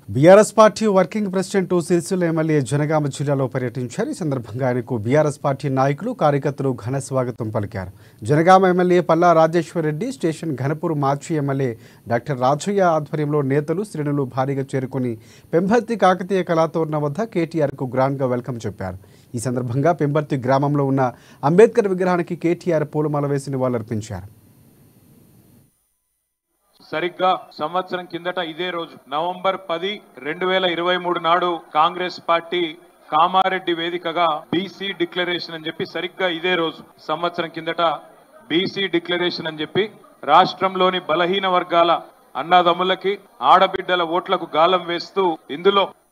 BRS party working president Sircilla MLA Jangaon జిల్లాలో పర్యటించారు ఈ సందర్భంగా ఆయనకు బీఆర్ఎస్ పార్టీ నాయకులు కార్యకర్తలు ఘన స్వాగతం పలికారు జనగామ ఎమ్మెల్యే పల్లా రాజేశ్వర్ రెడ్డి స్టేషన్ ఘనపూర్ మాజీ ఎమ్మెల్యే డాక్టర్ రాజయ్య ఆధ్వర్యంలో నేతలు శ్రేణులు భారీగా చేరుకుని పెంబర్తి కాకతీయ కళాతోరణం వద్ద కేటీఆర్కు గ్రాండ్గా వెల్కమ్ చెప్పారు ఈ సందర్భంగా పెంబర్తి గ్రామంలో ఉన్న అంబేద్కర్ విగ్రహానికి కేటీఆర్ పూలమాల వేసి నివాళులర్పించారు సరిగ్గా సంవత్సరం కిందట ఇదే రోజు నవంబర్ పది రెండు వేల ఇరవై మూడు నాడు కాంగ్రెస్ పార్టీ కామారెడ్డి వేదికగా బీసీ డిక్లరేషన్ అని చెప్పి సరిగ్గా ఇదే రోజు సంవత్సరం కిందట బీసీ డిక్లరేషన్ అని చెప్పి రాష్ట్రంలోని బలహీన వర్గాల అన్నదమ్ములకి ఆడబిడ్డల ఓట్లకు గాలం వేస్తూ ఇందులో